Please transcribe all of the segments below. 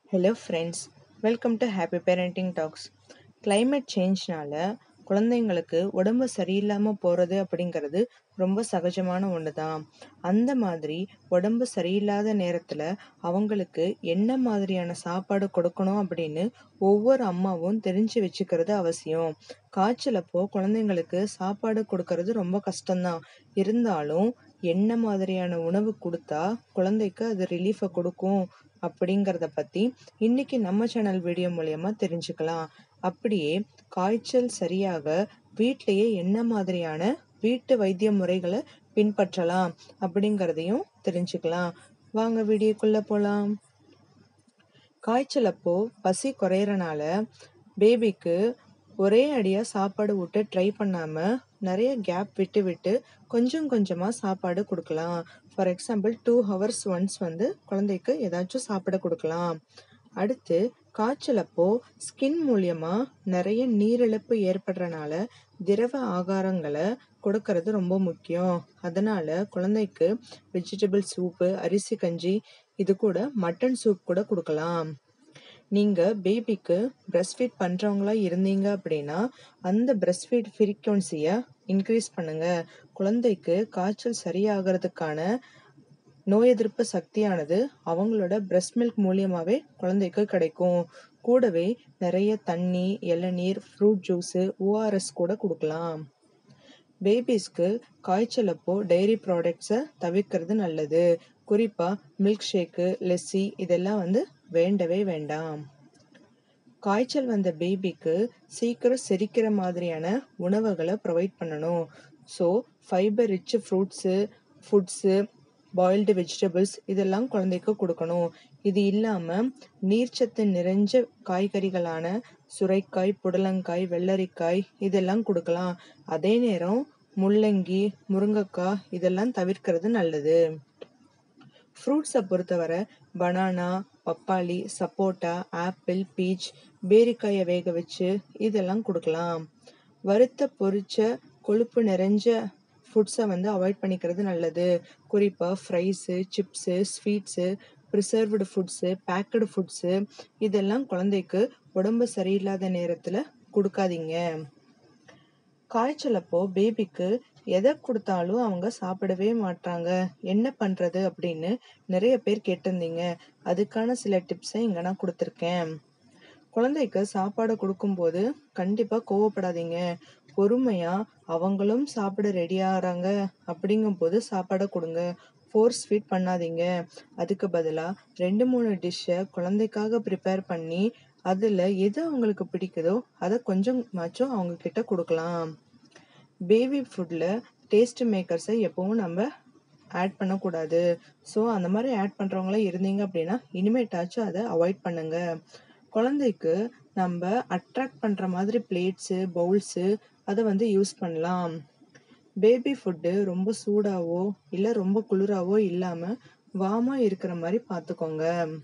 hello friends welcome to happy parenting talks climate சேஞ்ச்னால குழந்தைங்களுக்கு உடம்பு சரியில்லாமல் போகிறது அப்படிங்கிறது ரொம்ப சகஜமான ஒன்று தான் அந்த மாதிரி உடம்பு சரியில்லாத நேரத்தில் அவங்களுக்கு என்ன மாதிரியான சாப்பாடு கொடுக்கணும் அப்படின்னு ஒவ்வொரு அம்மாவும் தெரிஞ்சு வச்சுக்கிறது அவசியம் காய்ச்சலப்போ குழந்தைங்களுக்கு சாப்பாடு கொடுக்கறது ரொம்ப கஷ்டம்தான் இருந்தாலும் என்ன மாதிரியான உணவு கொடுத்தா குழந்தைக்கு அது ரிலீஃபை கொடுக்கும் அப்படிங்கிறத பற்றி இன்னைக்கு நம்ம சேனல் வீடியோ மூலயமா தெரிஞ்சுக்கலாம் அப்படியே காய்ச்சல் சரியாக வீட்டிலேயே என்ன மாதிரியான வீட்டு வைத்திய முறைகளை பின்பற்றலாம் அப்படிங்கிறதையும் தெரிஞ்சுக்கலாம் வாங்க வீடியோக்குள்ள போகலாம் காய்ச்சல் அப்போ பசி குறையறனால பேபிக்கு ஒரே அடியாக சாப்பாடு விட்டு ட்ரை பண்ணாமல் நிறைய கேப் விட்டு விட்டு கொஞ்சம் கொஞ்சமாக சாப்பாடு கொடுக்கலாம் for example two hours once வந்து குழந்தைக்கு ஏதாச்சும் சாப்பிட கொடுக்கலாம் அடுத்து காய்ச்சல் அப்போ ஸ்கின் மூலியமா நிறைய நீரிழப்பு ஏற்படுறனால திரவ ஆகாரங்களை கொடுக்கறது ரொம்ப முக்கியம் அதனால குழந்தைக்கு வெஜிடபிள் சூப்பு அரிசி கஞ்சி இது கூட மட்டன் சூப் கூட கொடுக்கலாம் நீங்க பேபிக்கு பிரஸ்ட் ஃபீட் பண்றவங்களா இருந்தீங்க அப்படின்னா அந்த பிரஸ்ட் ஃபீட் ஃப்ரீக்வன்சியை இன்க்ரீஸ் பண்ணுங்க குழந்தைக்கு காய்ச்சல் சரியாகிறதுக்கான நோய் எதிர்ப்பு சக்தியானது அவங்களோட பிரஸ்ட் மில்க் மூலியமாவே குழந்தைக்கு கிடைக்கும் கூடவே நிறைய தண்ணி இளநீர் ஃப்ரூட் ஜூஸு ஓஆர்எஸ் கூட கொடுக்கலாம் பேபிஸ்க்கு காய்ச்சல் அப்போ டைரி ப்ராடக்ட்ஸை தவிர்க்கிறது நல்லது குறிப்பா மில்க் ஷேக்கு லெஸ்ஸி இதெல்லாம் வந்து வேண்டவே வேண்டாம் காய்ச்சல் வந்த பேபிக்கு சீக்கிரம் செரிக்கிற மாதிரியான உணவுகளை ப்ரொவைட் பண்ணணும் so fibre rich fruits foods boiled vegetables இதெல்லாம் குழந்தைக்கு கொடுக்கணும் இது இல்லாமல் நீர்ச்சத்து நிறைஞ்ச காய்கறிகளான சுரைக்காய் புடலங்காய் வெள்ளரிக்காய் இதெல்லாம் கொடுக்கலாம் அதே நேரம் முள்ளங்கி முருங்கைக்காய் இதெல்லாம் தவிர்க்கிறது நல்லது ஃப்ரூட்ஸை பொறுத்தவரை பனானா பப்பாளி சப்போட்டா ஆப்பிள் பீச் பேரிக்காயை வேக வச்சு இதெல்லாம் கொடுக்கலாம் வறுத்த பொரிச்ச கொழுப்பு நிறைஞ்ச ஃபுட்ஸை வந்து அவாய்ட் பண்ணிக்கிறது நல்லது குறிப்பாக fries chips sweets preserved foods packed foods இதெல்லாம் குழந்தைக்கு உடம்பு சரியில்லாத நேரத்தில் கொடுக்காதீங்க காய்ச்சல் அப்போ பேபிக்கு எதை கொடுத்தாலும் அவங்க சாப்பிடவே மாட்டாங்க என்ன பண்றது அப்படின்னு நிறைய பேர் கேட்டிருந்தீங்க அதுக்கான சில டிப்ஸை இங்க நான் கொடுத்துருக்கேன் குழந்தைக்கு சாப்பாடு கொடுக்கும்போது கண்டிப்பா கோவப்படாதீங்க பொறுமையா அவங்களும் சாப்பிட ரெடி ஆகிறாங்க அப்படிங்கும்போது சாப்பாடை கொடுங்க ஃபோர்ஸ் ஃபீட் பண்ணாதீங்க அதுக்கு பதிலாக ரெண்டு மூணு டிஷ்ஷை குழந்தைக்காக ப்ரிப்பேர் பண்ணி அதில் எது அவங்களுக்கு பிடிக்குதோ அதை கொஞ்சமாச்சும் அவங்க கிட்ட கொடுக்கலாம் பேபி ஃபுட்டில் டேஸ்ட் மேக்கர்ஸை எப்பவும் நம்ம ஆட் பண்ணக்கூடாது ஸோ அந்த மாதிரி ஆட் பண்ணுறவங்களாம் இருந்தீங்க அப்படின்னா இனிமேட்டாச்சும் அதை அவாய்ட் பண்ணுங்க குழந்தைக்கு நம்ம அட்ராக்ட் பண்ணுற மாதிரி பிளேட்ஸு பவுல்ஸு அதை வந்து யூஸ் பண்ணலாம் பேபி ஃபுட்டு ரொம்ப சூடாவோ இல்லை ரொம்ப குளிராவோ இல்லாமல் வாமாக இருக்கிற மாதிரி பார்த்துக்கோங்க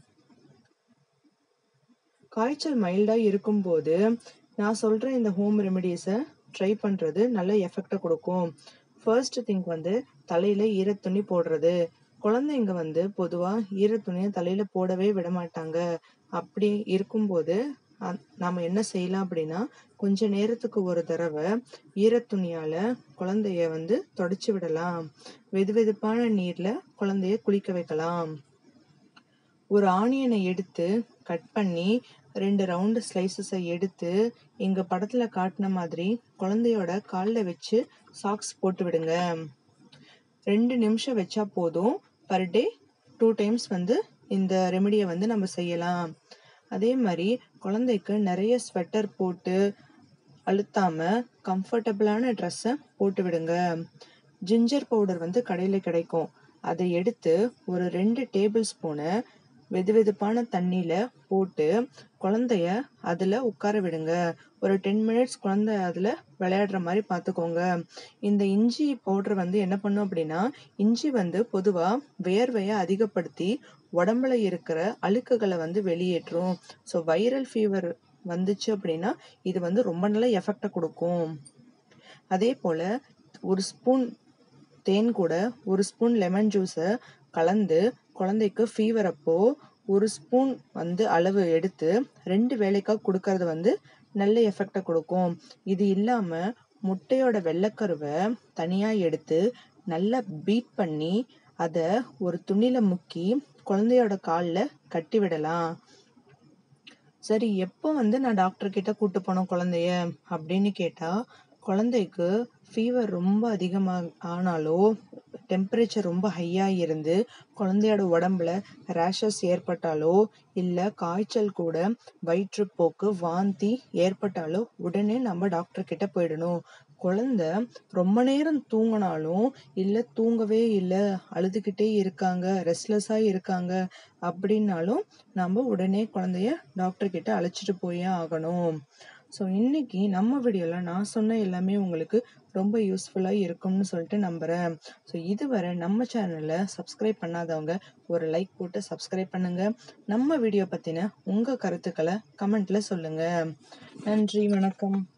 காய்ச்சல் மைல்டாக இருக்கும்போது நான் சொல்கிற இந்த ஹோம் ரெமெடிஸை ட்ரை பண்ணுறது நல்ல எஃபெக்டை கொடுக்கும் ஃபர்ஸ்ட் திங்க் வந்து தலையில் ஈரத்துணி போடுறது குழந்தைங்க வந்து பொதுவாக ஈரத்துணியை தலையில் போடவே விட மாட்டாங்க அப்படி இருக்கும்போது நாம் என்ன செய்யலாம் அப்படின்னா கொஞ்ச நேரத்துக்கு ஒரு தடவை ஈரத்துணியால் குழந்தைய வந்து தொடச்சி விடலாம் வெது வெதுப்பான நீரில் குழந்தைய குளிக்க வைக்கலாம் ஒரு ஆனியனை எடுத்து கட் பண்ணி ரெண்டு ரவுண்டு ஸ்லைசஸை எடுத்து எங்க படத்துல காட்டின மாதிரி குழந்தையோட காலில் வச்சு சாக்ஸ் போட்டு விடுங்க ரெண்டு நிமிஷம் வச்சா போதும் பர் டே டூ டைம்ஸ் வந்து இந்த ரெமெடியை வந்து நம்ம செய்யலாம் அதே மாதிரி குழந்தைக்கு நிறைய ஸ்வெட்டர் போட்டு அழுத்தாம கம்ஃபர்டபுளான ட்ரெஸ்ஸை போட்டு விடுங்க ஜிஞ்சர் பவுடர் வந்து கடையில் கிடைக்கும் அதை எடுத்து ஒரு ரெண்டு டேபிள் ஸ்பூனை வெது வெதுப்பான தண்ணியில போட்டு குழந்தைய அதுல உட்கார விடுங்க ஒரு டென் மினிட்ஸ் குழந்தை அதுல விளையாடுற மாதிரி பார்த்துக்கோங்க இந்த இஞ்சி பவுடர் வந்து என்ன பண்ணும் அப்படின்னா இஞ்சி வந்து பொதுவா வேர்வையை அதிகப்படுத்தி உடம்புல இருக்கிற அழுக்குகளை வந்து வெளியேற்றும் ஸோ வைரல் ஃபீவர் வந்துச்சு அப்படின்னா இது வந்து ரொம்ப நல்ல எஃபெக்டை கொடுக்கும் அதே போல ஒரு ஸ்பூன் தேன் கூட ஒரு ஸ்பூன் லெமன் ஜூஸை கலந்து குழந்தைக்கு ஃபீவர் அப்போ ஒரு ஸ்பூன் வந்து அளவு எடுத்து ரெண்டு வேளைக்கா கொடுக்கறது வந்து நல்ல எஃபெக்டை கொடுக்கும் இது இல்லாம முட்டையோட வெள்ளைக்கருவை தனியா எடுத்து நல்லா பீட் பண்ணி அதை ஒரு துணியில முக்கி குழந்தையோட காலில் கட்டி விடலாம் சரி எப்போ வந்து நான் டாக்டர் கிட்ட கூட்டு போனோம் குழந்தைய அப்படின்னு கேட்டா குழந்தைக்கு ஃபீவர் ரொம்ப அதிகமாக ஆனாலோ டெம்பரேச்சர் ரொம்ப ஹையா இருந்து குழந்தையோட உடம்புல ரேஷஸ் ஏற்பட்டாலோ இல்ல காய்ச்சல் கூட வயிற்றுப்போக்கு வாந்தி ஏற்பட்டாலோ உடனே நம்ம டாக்டர் கிட்ட போயிடணும் குழந்தை ரொம்ப நேரம் தூங்கினாலும் இல்ல தூங்கவே இல்லை அழுதுகிட்டே இருக்காங்க ரெஸ்ட்லெஸ்ஸா இருக்காங்க அப்படின்னாலும் நம்ம உடனே குழந்தைய டாக்டர் கிட்ட அழைச்சிட்டு போயே ஆகணும் ஸோ இன்னைக்கு நம்ம வீடியோல நான் சொன்ன எல்லாமே உங்களுக்கு ரொம்ப யூஸ்ஃபுல்லாக இருக்கும்னு சொல்லிட்டு நம்புறேன் ஸோ இதுவரை நம்ம சேனலை சப்ஸ்கிரைப் பண்ணாதவங்க ஒரு லைக் போட்டு சப்ஸ்கிரைப் பண்ணுங்க நம்ம வீடியோ பத்தின உங்க கருத்துக்களை கமெண்ட்ல சொல்லுங்க நன்றி வணக்கம்